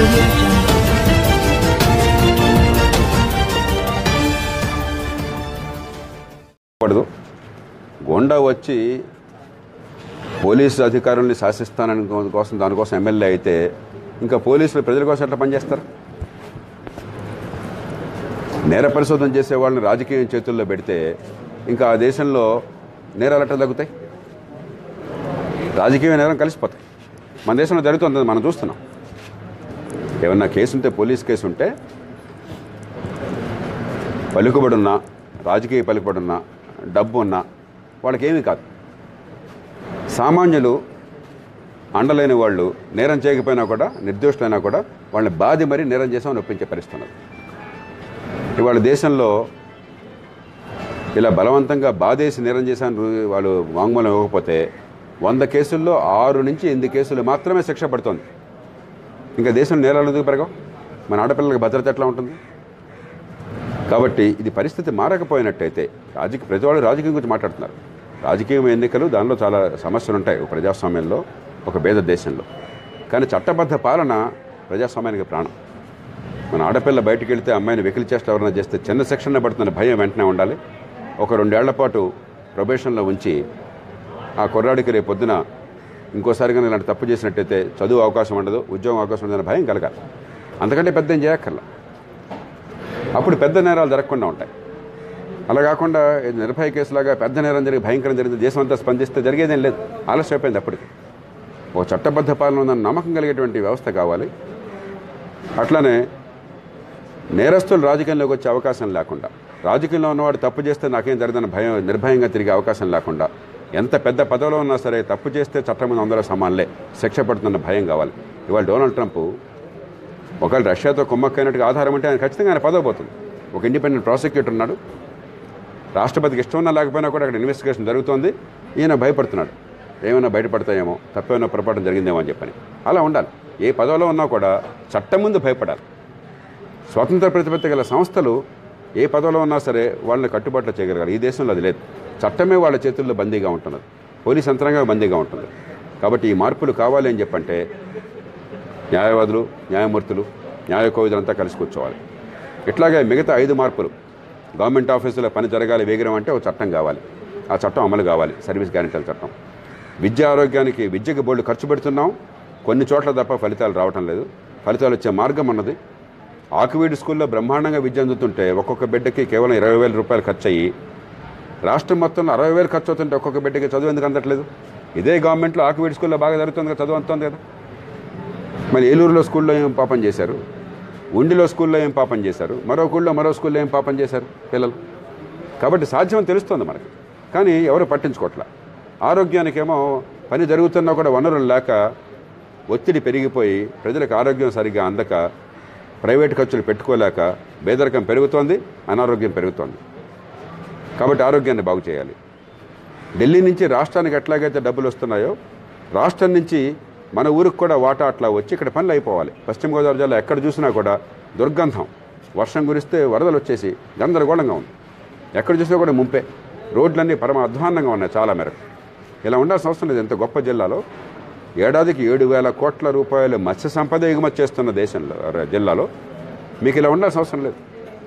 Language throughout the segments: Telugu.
audio jungle. పడదు గోండా వచ్చి పోలీసు అధికారుల్ని శాసిస్తానని కోసం దానికోసం ఎమ్మెల్యే అయితే ఇంకా పోలీసులు ప్రజల కోసం ఎట్లా పనిచేస్తారు నేర పరిశోధన చేసే వాళ్ళని రాజకీయం చేతుల్లో పెడితే ఇంకా ఆ దేశంలో నేరాలు ఎట్లా తగ్గుతాయి రాజకీయ నేరం కలిసిపోతాయి మన దేశంలో జరుగుతుంది మనం చూస్తున్నాం ఏమన్నా కేసు ఉంటే పోలీస్ కేసు ఉంటే పలుకుబడున్నా రాజకీయ పలుకుబడున్నా డబ్బు ఉన్నా వాళ్ళకి ఏమీ కాదు సామాన్యులు అండలేని వాళ్ళు నేరం చేయకపోయినా కూడా నిర్దోషులైనా కూడా వాళ్ళని బాధి మరీ నేరం చేసామని ఒప్పించే పరిస్థితి ఉన్నది ఇవాళ దేశంలో ఇలా బలవంతంగా బాధేసి నేరం చేశాను రు- వాళ్ళు వాంగ్మూలం ఇవ్వకపోతే వంద కేసుల్లో ఆరు నుంచి ఎనిమిది కేసులు మాత్రమే శిక్ష పడుతోంది ఇంకా దేశం నేరాలు ఎందుకు పెరగవు మన ఆడపిల్లలకు భద్రత ఎట్లా ఉంటుంది కాబట్టి ఇది పరిస్థితి మారకపోయినట్టయితే రాజకీయ ప్రతివాళ్ళు రాజకీయం గురించి మాట్లాడుతున్నారు రాజకీయం ఎన్నికలు దానిలో చాలా సమస్యలు ఉంటాయి ఒక ప్రజాస్వామ్యంలో ఒక భేద దేశంలో కానీ చట్టబద్ధ పాలన ప్రజాస్వామ్యానికి ప్రాణం మన ఆడపిల్ల బయటికి వెళ్తే అమ్మాయిని వెకిలి చేష్టలు ఎవరైనా చేస్తే చిన్న సెక్షన్లో పడుతున్న భయం వెంటనే ఉండాలి ఒక రెండేళ్ల పాటు ప్రొబేషన్లో ఉంచి ఆ కుర్రాడికి రేపు పొద్దున ఇంకోసారి కానీ ఇలాంటి తప్పు చేసినట్టయితే చదువు అవకాశం ఉండదు ఉద్యోగం అవకాశం ఉండదని భయం కలగాలి అంతకంటే పెద్ద ఏం చేయక్కర్లా అప్పుడు పెద్ద నేరాలు జరగకుండా ఉంటాయి అలా కాకుండా ఇది నిర్భయ కేసులాగా పెద్ద నేరం జరిగి భయంకరం జరిగింది దేశం అంతా స్పందిస్తే జరిగేదేం లేదు ఆలస్యం అయిపోయింది అప్పటికి ఒక చట్టబద్ధ పాలన ఉందని నమ్మకం కలిగేటువంటి వ్యవస్థ కావాలి అట్లానే నేరస్తులు రాజకీయంలోకి వచ్చే అవకాశం లేకుండా రాజకీయంలో ఉన్నవాడు తప్పు చేస్తే నాకేం జరగదని భయం నిర్భయంగా తిరిగే అవకాశం లేకుండా ఎంత పెద్ద పదవిలో ఉన్నా సరే తప్పు చేస్తే చట్టం ముందు అందరూ సమానలే శిక్ష పడుతున్న భయం కావాలి ఇవాళ డొనాల్డ్ ట్రంప్ ఒకవేళ రష్యాతో కుమ్మక్కైనట్టుగా ఆధారం ఉంటే ఆయన ఖచ్చితంగా ఆయన పదవి పోతుంది ఒక ఇండిపెండెంట్ ప్రాసిక్యూటర్ ఉన్నాడు రాష్ట్రపతికి ఇష్టం ఉన్నా లేకపోయినా కూడా అక్కడ ఇన్వెస్టిగేషన్ జరుగుతోంది ఈయన భయపడుతున్నాడు ఏమైనా బయటపడతాయేమో తప్పేమైనా పొరపాటు జరిగిందేమో అని చెప్పని అలా ఉండాలి ఏ పదవిలో ఉన్నా కూడా చట్టం ముందు భయపడాలి స్వతంత్ర ప్రతిపత్తి గల సంస్థలు ఏ పదవిలో ఉన్నా సరే వాళ్ళని కట్టుబాట్లు చేయగలగాలి ఈ దేశంలో అది లేదు చట్టమే వాళ్ళ చేతుల్లో బందీగా ఉంటున్నది పోలీస్ యంత్రాంగం బందీగా ఉంటుంది కాబట్టి ఈ మార్పులు కావాలి అని చెప్పంటే న్యాయవాదులు న్యాయమూర్తులు న్యాయ కోవిదులంతా కలిసి కూర్చోవాలి ఇట్లాగే మిగతా ఐదు మార్పులు గవర్నమెంట్ ఆఫీసులో పని జరగాలి వేగరం అంటే ఒక చట్టం కావాలి ఆ చట్టం అమలు కావాలి సర్వీస్ గ్యారెంటీల చట్టం విద్య ఆరోగ్యానికి విద్యకి బోర్డు ఖర్చు పెడుతున్నాం కొన్ని చోట్ల తప్ప ఫలితాలు రావటం లేదు ఫలితాలు వచ్చే మార్గం అన్నది ఆకువీడి స్కూల్లో బ్రహ్మాండంగా విద్య అందుతుంటే ఒక్కొక్క బిడ్డకి కేవలం ఇరవై వేల రూపాయలు ఖర్చు అయ్యి రాష్ట్రం మొత్తంలో అరవై వేలు ఖర్చు అవుతుంటే ఒక్కొక్క బిడ్డకి చదువు ఎందుకు అందట్లేదు ఇదే గవర్నమెంట్లో ఆకువీడి స్కూల్లో బాగా జరుగుతుంది కదా చదువు అందుతుంది కదా మరి ఏలూరులో స్కూల్లో ఏం పాపం చేశారు ఉండిలో స్కూల్లో ఏం పాపం చేశారు మరో ఊళ్ళో మరో స్కూల్లో ఏం పాపం చేశారు పిల్లలు కాబట్టి సాధ్యం తెలుస్తుంది మనకి కానీ ఎవరు పట్టించుకోవట్లా ఆరోగ్యానికేమో పని జరుగుతున్నా కూడా వనరులు లేక ఒత్తిడి పెరిగిపోయి ప్రజలకు ఆరోగ్యం సరిగ్గా అందక ప్రైవేట్ ఖర్చులు పెట్టుకోలేక పేదరికం పెరుగుతోంది అనారోగ్యం పెరుగుతోంది కాబట్టి ఆరోగ్యాన్ని బాగు చేయాలి ఢిల్లీ నుంచి రాష్ట్రానికి ఎట్లాగైతే డబ్బులు వస్తున్నాయో రాష్ట్రం నుంచి మన ఊరికి కూడా వాటా అట్లా వచ్చి ఇక్కడ పనులు అయిపోవాలి పశ్చిమ గోదావరి జిల్లా ఎక్కడ చూసినా కూడా దుర్గంధం వర్షం కురిస్తే వరదలు వచ్చేసి గందరగోళంగా ఉంది ఎక్కడ చూసినా కూడా ముంపే రోడ్లన్నీ పరమ అధ్వాన్నంగా ఉన్నాయి చాలా మేరకు ఇలా ఉండాల్సిన అవసరం లేదు ఎంత గొప్ప జిల్లాలో ఏడాదికి ఏడు వేల కోట్ల రూపాయలు మత్స్య సంపద ఎగుమతి చేస్తున్న దేశంలో జిల్లాలో మీకు ఇలా ఉండాల్సిన అవసరం లేదు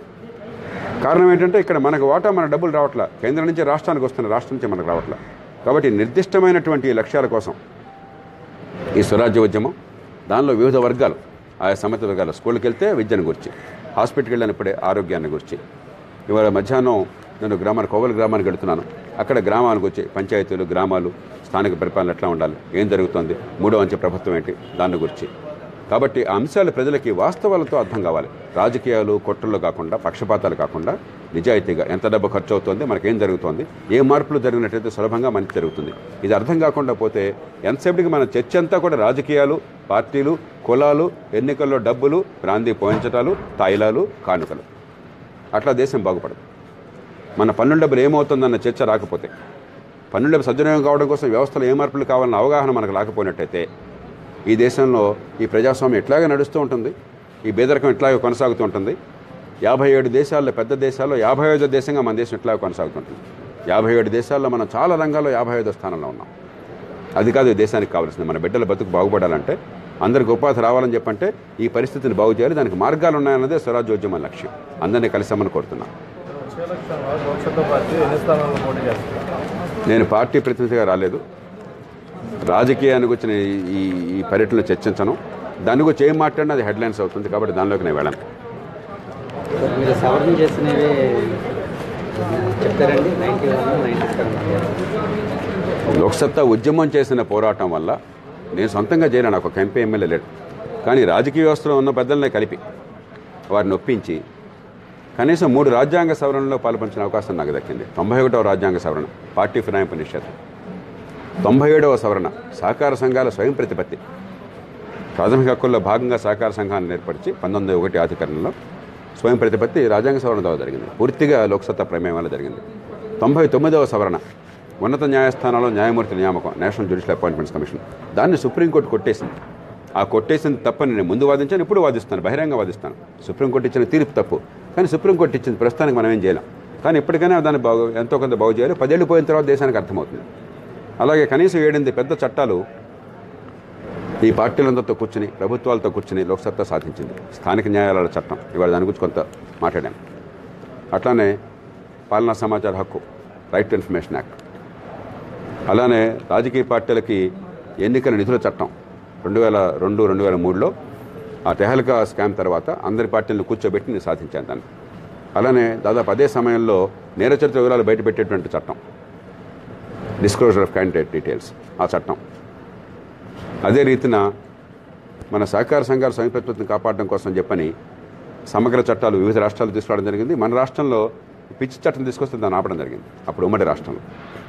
కారణం ఏంటంటే ఇక్కడ మనకు వాటా మన డబ్బులు రావట్లా కేంద్రం నుంచి రాష్ట్రానికి వస్తున్న రాష్ట్రం నుంచి మనకు రావట్లా కాబట్టి నిర్దిష్టమైనటువంటి ఈ లక్ష్యాల కోసం ఈ స్వరాజ్య ఉద్యమం దానిలో వివిధ వర్గాలు ఆయా సమత వర్గాలు స్కూల్కి వెళ్తే విద్యను గురించి హాస్పిటల్కి వెళ్ళినప్పుడే ఆరోగ్యాన్ని గురించి ఇవాళ మధ్యాహ్నం నేను గ్రామానికి కోవల గ్రామానికి వెళుతున్నాను అక్కడ గ్రామానికి వచ్చి పంచాయతీలు గ్రామాలు స్థానిక పరిపాలన ఎట్లా ఉండాలి ఏం జరుగుతుంది మూడో అంచె ప్రభుత్వం ఏంటి దాని గురించి కాబట్టి ఆ అంశాలు ప్రజలకి వాస్తవాలతో అర్థం కావాలి రాజకీయాలు కొట్టుల్లో కాకుండా పక్షపాతాలు కాకుండా నిజాయితీగా ఎంత డబ్బు ఖర్చు అవుతుంది మనకేం జరుగుతోంది ఏ మార్పులు జరిగినట్లయితే సులభంగా మనకి జరుగుతుంది ఇది అర్థం కాకుండా పోతే ఎంతసేపటికి మన చర్చ అంతా కూడా రాజకీయాలు పార్టీలు కులాలు ఎన్నికల్లో డబ్బులు ప్రాంతీయ పోయించటాలు తాయిలాలు కానుకలు అట్లా దేశం బాగుపడదు మన పన్నుల డబ్బులు ఏమవుతుందన్న చర్చ రాకపోతే పన్నుల డబ్బు సద్వినియోగం కావడం కోసం వ్యవస్థలో ఏ మార్పులు కావాలన్న అవగాహన మనకు రాకపోయినట్టయితే ఈ దేశంలో ఈ ప్రజాస్వామ్యం ఇట్లాగే నడుస్తూ ఉంటుంది ఈ బేదరికం ఇట్లాగే కొనసాగుతూ ఉంటుంది యాభై ఏడు దేశాల్లో పెద్ద దేశాల్లో యాభై ఐదో దేశంగా మన దేశం ఇట్లాగే కొనసాగుతుంటుంది యాభై ఏడు దేశాల్లో మనం చాలా రంగాల్లో యాభై ఐదో స్థానంలో ఉన్నాం అది కాదు ఈ దేశానికి కావాల్సింది మన బిడ్డల బతుకు బాగుపడాలంటే అందరికి ఉపాధి రావాలని చెప్పంటే ఈ పరిస్థితిని బాగు చేయాలి దానికి మార్గాలు ఉన్నాయన్నదే స్వరాజ్యోద్యమ లక్ష్యం అందరినీ కలిసామని కోరుతున్నాను వచ్చే ఎలక్షన్లో లోక్సభ పార్టీ ఎన్ని స్థానాల్లో పోటీ చేస్తారు నేను పార్టీ ప్రతినిధిగా రాలేదు రాజకీయానికి వచ్చిన ఈ- ఈ ఈ పర్యటనలో చర్చించను దాని గురించి ఏం మాట్లాడినా అది హెడ్లైన్స్ అవుతుంది కాబట్టి దానిలోకి నేను వెళ్ళను మీరు సవరణ చేసినవి చెప్తారండి ninety one ninety seven Loksatta ఉద్యమం చేసిన పోరాటం వల్ల నేను సొంతంగా చేయను నాకు ఒక ఎంపీ ఎమ్మెల్యే లేడు కానీ రాజకీయ వ్యవస్థలో ఉన్న పెద్దలనే కలిపి వారిని ఒప్పించి కనీసం మూడు రాజ్యాంగ సవరణలో పాల్పంచిన అవకాశం నాకు దక్కింది తొంభై ఒకటవ రాజ్యాంగ సవరణ పార్టీ ఫినాయింపు నిషేధం తొంభై ఏడవ సవరణ సహకార సంఘాల స్వయం ప్రతిపత్తి ప్రాథమిక హక్కుల్లో భాగంగా సహకార సంఘాలను ఏర్పరిచి పంతొమ్మిది ఒకటి అధికరణలో స్వయం ప్రతిపత్తి రాజ్యాంగ సవరణ ద్వారా జరిగింది పూర్తిగా లోక్సత్తా ప్రమేయం వల్ల జరిగింది తొంభై తొమ్మిదవ సవరణ ఉన్నత న్యాయస్థానంలో న్యాయమూర్తి నియామకం నేషనల్ జ్యుడిషియల్ అపాయింట్మెంట్స్ కమిషన్ దాన్ని సుప్రీంకోర్టు కొట్టేసింది ఆ కొట్టేసింది తప్పని నేను ముందు వాదించాను ఇప్పుడు వాదిస్తాను బహిరంగ వాదిస్తాను సుప్రీంకోర్టు ఇచ్చిన తీర్పు తప్పు కానీ సుప్రీంకోర్టు ఇచ్చింది ప్రస్తుతానికి మనం ఏం చేయలేం కానీ ఇప్పటికైనా దాన్ని బాగు ఎంతో కొంత బాగు చేయాలి పదేళ్ళు పోయిన తర్వాత దేశానికి అర్థమవుతుంది అలాగే కనీసం ఏడెనిమిది పెద్ద చట్టాలు ఈ పార్టీలందరితో కూర్చుని ప్రభుత్వాలతో కూర్చుని లోక్సత్తా సాధించింది స్థానిక న్యాయాలయాల చట్టం ఇవాళ దాని గురించి కొంత మాట్లాడాను అట్లానే పాలనా సమాచార హక్కు రైట్ టు ఇన్ఫర్మేషన్ యాక్ట్ అలానే రాజకీయ పార్టీలకి ఎన్నికల నిధుల చట్టం రెండు వేల రెండు రెండు వేల మూడులో ఆ తెహల్కా స్కామ్ తర్వాత అందరి పార్టీలను కూర్చోబెట్టి నేను సాధించాను దాన్ని అలానే దాదాపు అదే సమయంలో నేరచరిత్ర వివరాలు బయటపెట్టేటువంటి చట్టం డిస్క్లోజర్ ఆఫ్ క్యాండిడేట్ డీటెయిల్స్ ఆ చట్టం అదే రీతిన మన సహకార సంఘాల స్వయంప్రతిపత్తిని కాపాడడం కోసం చెప్పని సమగ్ర చట్టాలు వివిధ రాష్ట్రాలు తీసుకురావడం జరిగింది మన రాష్ట్రంలో పిచ్చి చట్టం తీసుకొస్తే దాన్ని ఆపడం జరిగింది అప్పుడు ఉమ్మడి రాష్ట్రంలో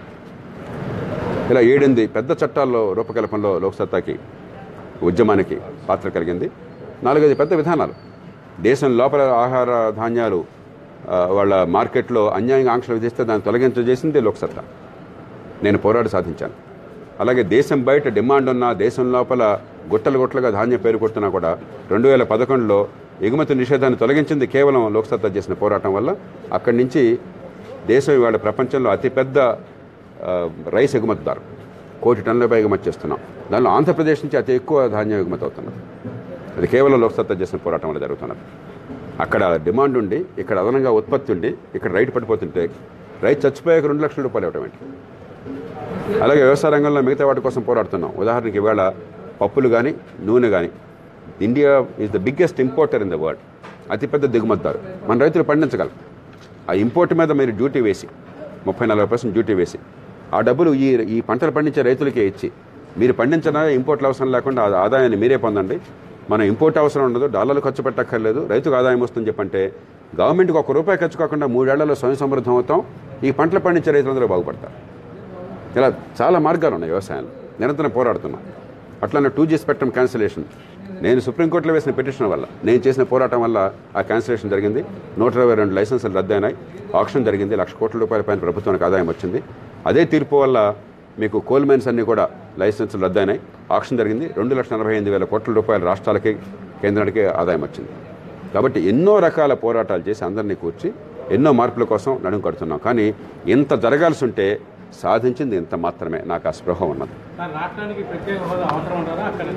ఇలా ఏడెనిమిది పెద్ద చట్టాల్లో రూపకల్పనలో లోక్సత్తాకి ఉద్యమానికి పాత్ర కలిగింది నాలుగైదు పెద్ద విధానాలు దేశం లోపల ఆహార ధాన్యాలు ఆ, వాళ్ళ మార్కెట్లో అన్యాయంగా ఆంక్షలు విధిస్తే దాన్ని తొలగించజేసింది లోక్సత్తా నేను పోరాడి సాధించాను అలాగే దేశం బయట డిమాండ్ ఉన్న దేశం లోపల గుట్టలు గుట్టలుగా ధాన్యం పేరు కొడుతున్నా కూడా రెండు వేల పదకొండులో ఎగుమతి నిషేధాన్ని తొలగించింది కేవలం లోక్సత్తా చేసిన పోరాటం వల్ల అక్కడి నుంచి దేశం ఇవాళ ప్రపంచంలో అతిపెద్ద ఆ, రైస్ ఎగుమతిదారు కోటి టన్నులపై ఎగుమతి చేస్తున్నాం దానిలో ఆంధ్రప్రదేశ్ నుంచి అతి ఎక్కువ ధాన్యం ఎగుమతి అవుతున్నది అది కేవలం లోక్సత్తా చేసిన పోరాటం వల్ల జరుగుతున్నది అక్కడ డిమాండ్ ఉండి ఇక్కడ అదనంగా ఉత్పత్తి ఉండి ఇక్కడ రైతు పడిపోతుంటే రైతు చచ్చిపోయాక రెండు లక్షల రూపాయలు ఇవ్వటం ఏంటి అలాగే వ్యవసాయ రంగంలో మిగతా వాటి కోసం పోరాడుతున్నాం ఉదాహరణకి ఇవాళ పప్పులు కానీ నూనె కానీ India is the biggest importer in the world అతిపెద్ద దిగుమతిదారు మన రైతులు పండించగలం ఆ ఇంపోర్ట్ మీద మీరు డ్యూటీ వేసి ముప్పై నలభై పర్సెంట్ డ్యూటీ వేసి ఆ డబ్బులు ఈ ఈ పంటలు పండించే రైతులకే ఇచ్చి మీరు పండించిన ఇంపోర్ట్ల అవసరం లేకుండా ఆ ఆదాయాన్ని మీరే పొందండి మనం ఇంపోర్ట్ అవసరం ఉండదు డాలర్లు ఖర్చు పెట్టక్కర్లేదు రైతుకు ఆదాయం వస్తుందని చెప్పంటే గవర్నమెంట్కి ఒక రూపాయి ఖర్చు కాకుండా మూడేళ్లలో స్వయం సమృద్ధం అవుతాం ఈ పంటలు పండించే రైతులందరూ బాగుపడతారు ఇలా చాలా మార్గాలు ఉన్నాయి వ్యవసాయంలో నిరంతరం పోరాడుతున్నాం అట్లానే టూ జీ స్పెక్ట్రమ్ క్యాన్సిలేషన్ నేను సుప్రీంకోర్టులో వేసిన పిటిషన్ వల్ల నేను చేసిన పోరాటం వల్ల ఆ క్యాన్సిలేషన్ జరిగింది నూట ఇరవై రెండు లైసెన్సులు రద్దయినాయి ఆక్షన్ జరిగింది లక్ష కోట్ల రూపాయల పైన ప్రభుత్వానికి ఆదాయం వచ్చింది అదే తీర్పు వల్ల మీకు కోల్ మైన్స్ అన్నీ కూడా లైసెన్సులు రద్దయినాయి ఆక్షన్ జరిగింది రెండు లక్షల నలభై ఎనిమిది వేల కోట్ల రూపాయల రాష్ట్రాలకి కేంద్రానికి ఆదాయం వచ్చింది కాబట్టి ఎన్నో రకాల పోరాటాలు చేసి అందరినీ కూర్చి ఎన్నో మార్పుల కోసం నడుము కడుతున్నాం కానీ ఇంత జరగాల్సి ఉంటే సాధించింది ఇంత మాత్రమే నాకు ఆ స్పృహ ఉన్నది సార్ రాష్ట్రానికి ప్రత్యేక హోదా అవసరం ఉంటారా అక్కడే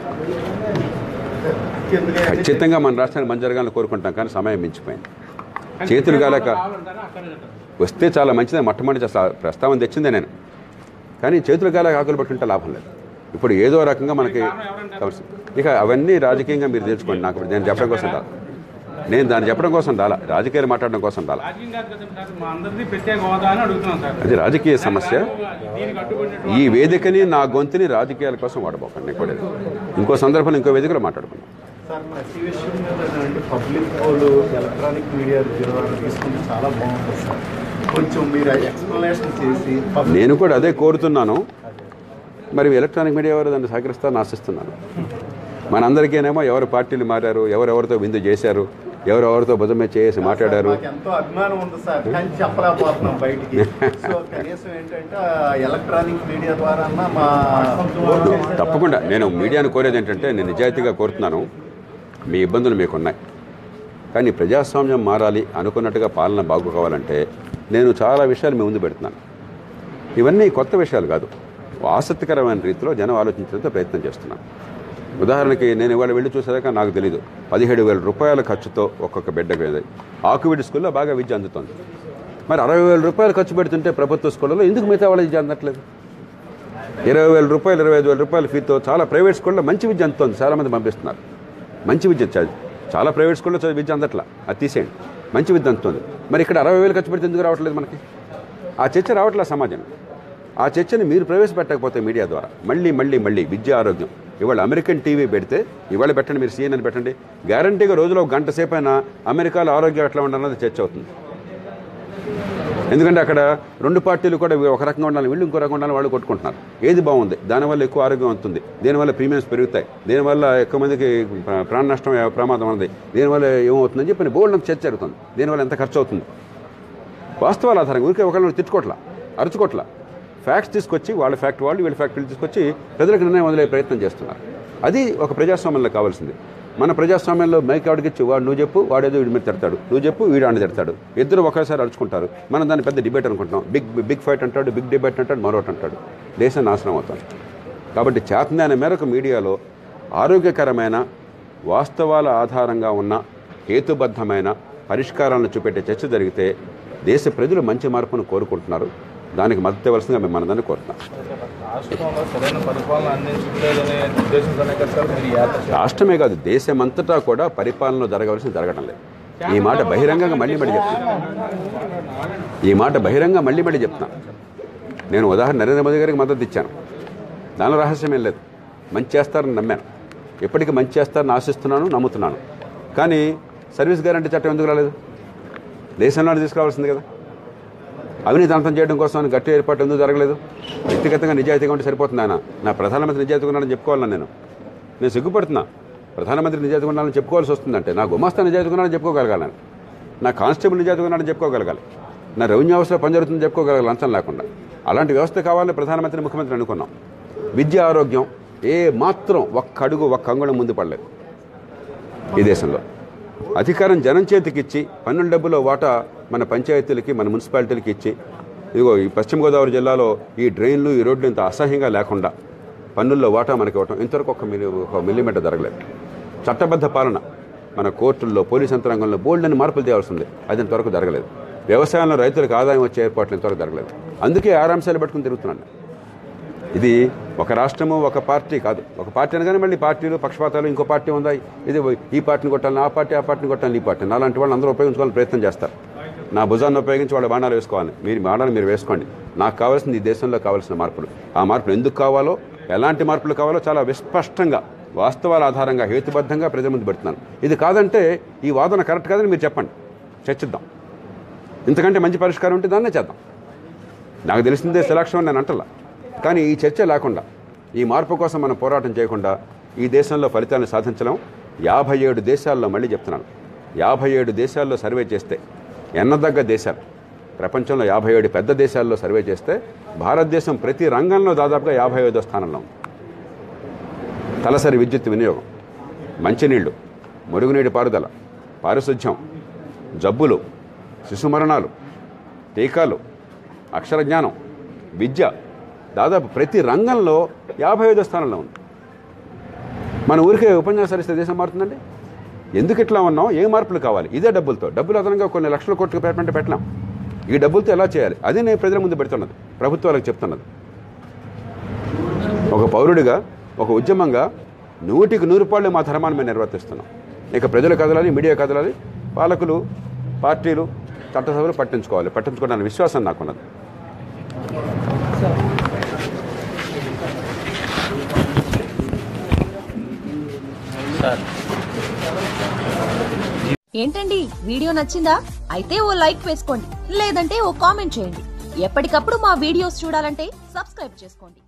ఖచ్చితంగా మన రాష్ట్రానికి మంచి జరగాలని కోరుకుంటాం కానీ సమయం మించిపోయింది చేతులు కాలేక కావాలంటారా అక్కడే వస్తే చాలా మంచిదే మొట్టమొదటి అసలు ప్రస్తావన తెచ్చిందే నేను కానీ చేతులు కాలేక ఆకులు పట్టుంటే లాభం లేదు ఇప్పుడు ఏదో రకంగా మనకి కావాల్సి- ఇక అవన్నీ రాజకీయంగా మీరు తెలుసుకోండి నాకు ఇప్పుడు నేను చెప్పడం కోసం రాదు నేను దాన్ని చెప్పడం కోసం రాలా రాజకీయాలు మాట్లాడడం కోసం రాలా రాజకీయం కాదు కదా సార్ మా అందరిది ప్రత్యేక హోదా అని అడుగుతున్నాం సార్ అది రాజకీయ సమస్య దీనికి అడ్డుపడినట్టు ఈ వేదికని నా గొంతుని రాజకీయాల కోసం వాడబోకండి నేను కూడా ఇంకో సందర్భంలో ఇంకో వేదికలో మాట్లాడుకున్నాం సార్ ప్రతి విషయం మీద అంటే పబ్లిక్ పోలు ఎలక్ట్రానిక్ మీడియా ద్వారా తీసుకుంటే చాలా బాగుంటుంది సార్ కొంచెం మీరు ఎక్స్ప్లెనేషన్ చేసి public- నేను కూడా అదే కోరుతున్నాను మరి ఎలక్ట్రానిక్ మీడియా వారు దాన్ని సహకరిస్తారని ఆశిస్తున్నాను మనందరికీనేమో ఎవరు పార్టీలు మారారు ఎవరెవరితో విందు చేశారు ఎవరెవరితో భుజం మీద చేసి మాట్లాడారు మాకు ఎంతో అభిమానం ఉంది సార్ కానీ చెప్పలేకపోతున్నాం బయటికి సో కనీసం ఏంటంటే ఎలక్ట్రానిక్ మీడియా ద్వారా మా తప్పకుండా నేను మీడియాను కోరేది ఏంటంటే నేను నిజాయితీగా కోరుతున్నాను మీ ఇబ్బందులు మీకున్నాయి కానీ ప్రజాస్వామ్యం మారాలి అనుకున్నట్టుగా పాలన బాగుకోవాలంటే నేను చాలా విషయాలు మీ ముందు పెడుతున్నాను ఇవన్నీ కొత్త విషయాలు కాదు ఆసక్తికరమైన రీతిలో జనం ఆలోచించేందుకు ప్రయత్నం చేస్తున్నాను ఉదాహరణకి నేను ఇవాళ వెళ్ళి చూసేదాకా నాకు తెలియదు పదిహేడు వేల రూపాయల ఖర్చుతో ఒక్కొక్క బిడ్డకు మీద ఆకువిడి స్కూల్లో బాగా విద్య అందుతుంది మరి అరవై వేల రూపాయలు ఖర్చు పెడుతుంటే ప్రభుత్వ స్కూళ్ళలో ఎందుకు మిగతా వాళ్ళ విద్య అందట్లేదు ఇరవై వేల రూపాయలు ఇరవై ఐదు వేల రూపాయల ఫీతో చాలా ప్రైవేట్ స్కూల్లో మంచి విద్య అందుతుంది చాలామంది పంపిస్తున్నారు మంచి విద్య చ- చాలా ప్రైవేట్ స్కూల్లో చదివి విద్య అందట్లా అది తీసేయండి మంచి విద్య అందుతుంది మరి ఇక్కడ అరవై వేలు ఖర్చు పెడితే ఎందుకు రావట్లేదు మనకి ఆ చర్చ రావట్లేదు సమాజం ఆ చర్చని మీరు ప్రవేశపెట్టకపోతే మీడియా ద్వారా మళ్ళీ మళ్ళీ మళ్ళీ విద్య ఆరోగ్యం ఇవాళ అమెరికన్ టీవీ పెడితే ఇవాళ పెట్టండి మీరు సీఎన్ అని పెట్టండి గ్యారంటీగా రోజులో ఒక గంట సేపు అయినా అమెరికాలో ఆరోగ్యం ఎట్లా ఉండాలన్నది చర్చ అవుతుంది ఎందుకంటే అక్కడ రెండు పార్టీలు కూడా ఒక రకంగా ఉండాలి వీళ్ళు ఇంకో రకంగా ఉండాలి వాళ్ళు కొట్టుకుంటున్నారు ఏది బాగుంది దానివల్ల ఎక్కువ ఆరోగ్యం అవుతుంది దీనివల్ల ప్రీమియమ్స్ పెరుగుతాయి దీనివల్ల ఎక్కువ మందికి ప్ర- ప్రాణ నష్టం అయ్యే ప్రమాదం ఉంది దీనివల్ల ఏమవుతుందని చెప్పి బోల్డ్ చర్చ జరుగుతుంది దీనివల్ల ఎంత ఖర్చు అవుతుంది వాస్తవాల ఆధారంగా ఊరికే ఒకళ్ళు తిట్టుకోట్లా అరుచుకోట్లా ఫ్యాక్ట్స్ తీసుకొచ్చి వాళ్ళ ఫ్యాక్ట్ వాళ్ళు వీళ్ళ ఫ్యాక్ట్ వీళ్ళు తీసుకొచ్చి ప్రజలకు నిర్ణయం వదిలే ప్రయత్నం చేస్తున్నారు అది ఒక ప్రజాస్వామ్యంలో కావాల్సింది మన ప్రజాస్వామ్యంలో మైక్ ఆవిడకి ఇచ్చి వాడు నువ్వు చెప్పు వాడేదో వీడి మీద తిడతాడు నువ్వు చెప్పు వీడు ఆడిని తిడతాడు ఇద్దరు ఒకేసారి అరుచుకుంటారు మనం దాన్ని పెద్ద డిబేట్ అనుకుంటాం బిగ్ బిగ్ ఫైట్ అంటాడు బిగ్ డిబేట్ అంటాడు మరొకటి అంటాడు దేశం నాశనం అవుతాం కాబట్టి చేతనాన్ని మేరకు మీడియాలో ఆరోగ్యకరమైన వాస్తవాల ఆధారంగా ఉన్న హేతుబద్ధమైన పరిష్కారాలను చూపెట్టే చర్చ జరిగితే దేశ ప్రజలు మంచి మార్పును కోరుకుంటున్నారు దానికి మద్దతు ఇవ్వాల్సిందిగా మేము మనందరినీ కోరుతున్నాం రాష్ట్రంలో సరైన పరిపాలన అందించట్లేదనే ఉద్దేశంతోనే కదా సార్ మీరు ఈ యాత్ర చేస్తున్నారు. రాష్ట్రమే కాదు దేశమంతటా కూడా పరిపాలన జరగవలసిన జరగడం లేదు ఈ మాట బహిరంగంగా మళ్ళీ మళ్ళీ చెప్తున్నా ఈ మాట బహిరంగ మళ్ళీ మళ్ళీ చెప్తున్నా నేను ఉదాహరణ నరేంద్ర మోదీ గారికి మద్దతు ఇచ్చాను దానిలో రహస్యం ఏం లేదు మంచి చేస్తారని నమ్మాను ఎప్పటికీ మంచి చేస్తారని ఆశిస్తున్నాను నమ్ముతున్నాను కానీ సర్వీస్ గ్యారంటీ చట్టం ఎందుకు రాలేదు దేశంలో తీసుకురావాల్సింది కదా అవినీతి అంతం చేయడం కోసం అని గట్టి ఏర్పాటు ఎందుకు జరగలేదు వ్యక్తిగతంగా నిజాయితీగా ఉంటే సరిపోతుంది ఆయన నా ప్రధానమంత్రి నిజాయితీగా ఉన్నాడని చెప్పుకోవాలని నేను నేను సిగ్గుపడుతున్నా ప్రధానమంత్రి నిజాయితీగా ఉన్నాడని చెప్పుకోవాల్సి వస్తుందంటే నా గుమాస్తా నిజాయితీగా ఉన్నాడని చెప్పుకోగలగాలి నేను. నా కానిస్టేబుల్ నిజాయితీగా ఉన్నాడని చెప్పుకోగలగాలి నా రెవెన్యూ వ్యవస్థలో పనిజరుగుతుందని చెప్పుకోగలగాలి లంచం లేకుండా అలాంటి వ్యవస్థ కావాలని ప్రధానమంత్రి ముఖ్యమంత్రి అనుకున్నాం విద్య ఆరోగ్యం ఏ మాత్రం ఒక్క అడుగు ఒక్క అంగుళం ముందు పడలేదు ఈ దేశంలో అధికారం జనం చేతికి ఇచ్చి పన్నుల డబ్బులో వాటా మన పంచాయతీలకి మన మున్సిపాలిటీలకి ఇచ్చి ఇదిగో ఈ పశ్చిమ గోదావరి జిల్లాలో ఈ డ్రైన్లు ఈ రోడ్లు ఇంత అసహ్యంగా లేకుండా పన్నుల్లో వాటా మనకి ఇవ్వటం ఇంతవరకు ఒక మిల్లి ఒక మిల్లీమీటర్ జరగలేదు చట్టబద్ధ పాలన మన కోర్టుల్లో పోలీస్ యంత్రాంగంలో బోల్డ్ అని మార్పులు తేవాల్సింది అది ఇంతవరకు జరగలేదు వ్యవసాయంలో రైతులకు ఆదాయం వచ్చే ఏర్పాట్లు ఇంతవరకు జరగలేదు అందుకే ఆరాంశాలు పట్టుకుని తిరుగుతున్నాను ఇది ఒక రాష్ట్రము ఒక పార్టీ కాదు ఒక పార్టీ అనగానే మళ్ళీ పార్టీలు పక్షపాతాలు ఇంకో పార్టీ ఉందా ఇది ఈ పార్టీని కొట్టాలని ఆ పార్టీ ఆ పార్టీని కొట్టాలని ఈ పార్టీ అలాంటి వాళ్ళు అందరూ ఉపయోగించుకోవాలని ప్రయత్నం చేస్తారు నా భుజాన్ని ఉపయోగించి వాళ్ళ బాణాలు వేసుకోవాలి మీరు బాణాలు మీరు వేసుకోండి నాకు కావాల్సింది ఈ దేశంలో కావాల్సిన మార్పులు ఆ మార్పులు ఎందుకు కావాలో ఎలాంటి మార్పులు కావాలో చాలా విస్పష్టంగా వాస్తవాల ఆధారంగా హేతుబద్ధంగా ప్రజల ముందు పెడుతున్నాను ఇది కాదంటే ఈ వాదన కరెక్ట్ కాదని మీరు చెప్పండి చర్చిద్దాం ఇంతకంటే మంచి పరిష్కారం ఉంటే దాన్నే చేద్దాం నాకు తెలిసిందే సెలక్షన్ అని నేను అంటలా కానీ ఈ చర్చ లేకుండా ఈ మార్పు కోసం మనం పోరాటం చేయకుండా ఈ దేశంలో ఫలితాలను సాధించలేం యాభై ఏడు దేశాల్లో మళ్ళీ చెప్తున్నాను యాభై ఏడు దేశాల్లో సర్వే చేస్తే ఎన్నదగ్గ దేశాలు ప్రపంచంలో యాభై ఏడు పెద్ద దేశాల్లో సర్వే చేస్తే భారతదేశం ప్రతి రంగంలో దాదాపుగా యాభై ఐదో స్థానంలో ఉంది తలసరి విద్యుత్ వినియోగం మంచినీళ్లు మురుగునీటి పారుదల పారిశుధ్యం జబ్బులు శిశు మరణాలు టీకాలు అక్షర జ్ఞానం విద్య దాదాపు ప్రతి రంగంలో యాభై ఐదో స్థానంలో ఉంది మన ఊరికే ఉపన్యాసాలు ఇస్తే దేశం మారుతుందండి ఎందుకు ఇట్లా ఉన్నాం ఏ మార్పులు కావాలి ఇదే డబ్బులతో డబ్బులు అదనంగా కొన్ని లక్షల కోట్లు పెట్టమంటే పెట్టలేం ఈ డబ్బులతో ఎలా చేయాలి అది నేను ప్రజల ముందు పెడుతున్నది ప్రభుత్వాలకు చెప్తున్నది ఒక పౌరుడిగా ఒక ఉద్యమంగా నూటికి నూరు పాళ్ళు మా ధర్మాన్ని మేము నిర్వర్తిస్తున్నాం ఇక ప్రజలు కదలాలి మీడియా కదలాలి పాలకులు పార్టీలు చట్టసభలు పట్టించుకోవాలి పట్టించుకోవడానికి విశ్వాసం నాకున్నది ఏంటండి వీడియో నచ్చిందా అయితే ఓ లైక్ వేసుకోండి లేదంటే ఓ కామెంట్ చేయండి ఎప్పటికప్పుడు మా వీడియోస్ చూడాలంటే సబ్స్క్రైబ్ చేసుకోండి